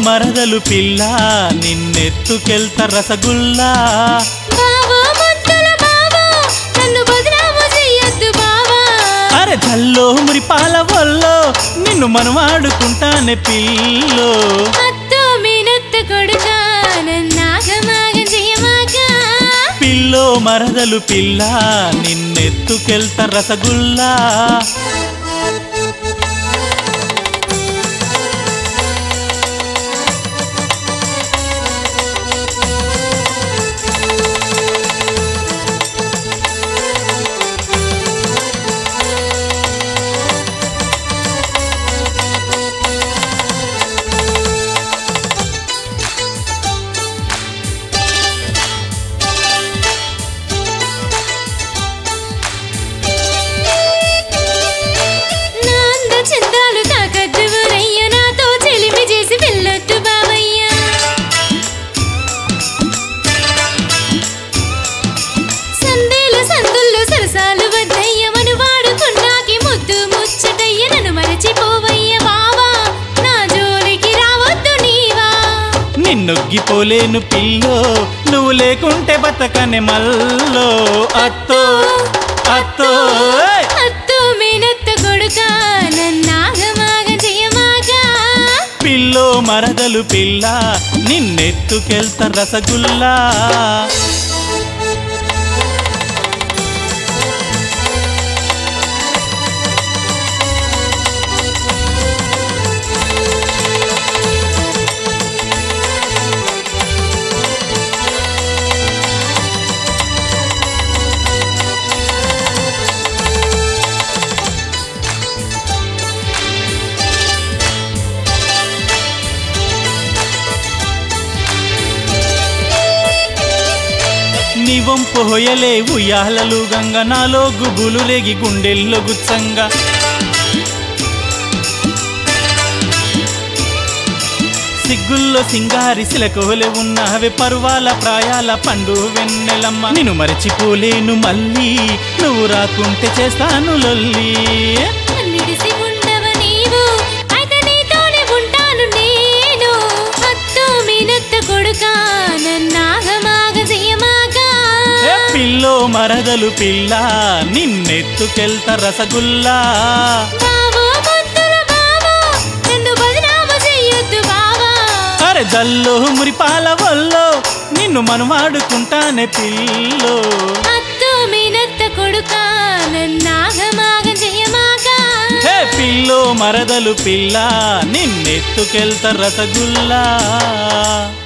మరదలు పిల్ల నిన్నెత్తుకెళ్త రసగుల్లా బావో ముద్దుల బావో నన్ను బదనాము చెయ్యొద్దు బావా అరే చల్లో మురిపాల వల్లో నిన్ను మనవాడుకుంటానే పిల్లో అత్తో మీనత్త కొడుక నన్నాగమాగం చెయ్యమాక పిల్లో మరదలు పిల్ల నిన్నెత్తుకెళ్త రసగుల్లా నా అంద చందాలు తాకద్దు ఊరయ్య నాతో చెలిమి చేసి వెళ్ళొద్దు బావయ్య సందేలు సందుల్లో సరసాలు వద్దయ్య మను వాడుకున్నాకి ముద్దు ముచ్చటయ్య నన్ను మరచిపోవయ్య బావా నా జోలికి రావద్దు నీవా నిన్నొగ్గిపోలేను పిల్లో నువ్వు లేకుంటే బతకనే మల్లో అత్తో అత్తో ఏయ్! అత్తో మీనత్త కొడుక నన్నాగమాగ చెయ్యమాక పిల్లో మరదలు పిల్ల నిన్నెత్తుకెళ్త రసగుల్లా నీ వంపు హొయలే ఉయ్యాలలు గంగ నాలో గుబులు రేగి గుండెల్లో గుచ్చంగా సిగ్గుల్లో సింగారి సిలకోలే ఉన్నవే పరువాల ప్రాయాల పండు వెన్నెలమ్మ నిన్ను మరచిపోలేను మళ్ళీ నువ్వు రాకుంటే చేస్తాను లొల్లి నిడిసి ఉండవ నీవు అయితే నీతోనే ఉంటాను నేను అత్తో మీనత్త కొడుక నన్నాగమాగ చెయ్యమాక ఏ పిల్లో మరదలు పిల్ల నిన్నెత్తుకెళ్త రసగుల్లా బావో ముద్దుల బావో నన్ను బదనాము చెయ్యొద్దు బావా అరే జల్లో మురిపాల వల్లో నిన్ను మనవాడుకుంటానే పిల్లో అత్తో మీనత్త కొడుక నన్నాగమాగ చెయ్యమాక హే పిల్లో మరదలు పిల్ల నిన్నెత్తుకెళ్త రసగుల్లా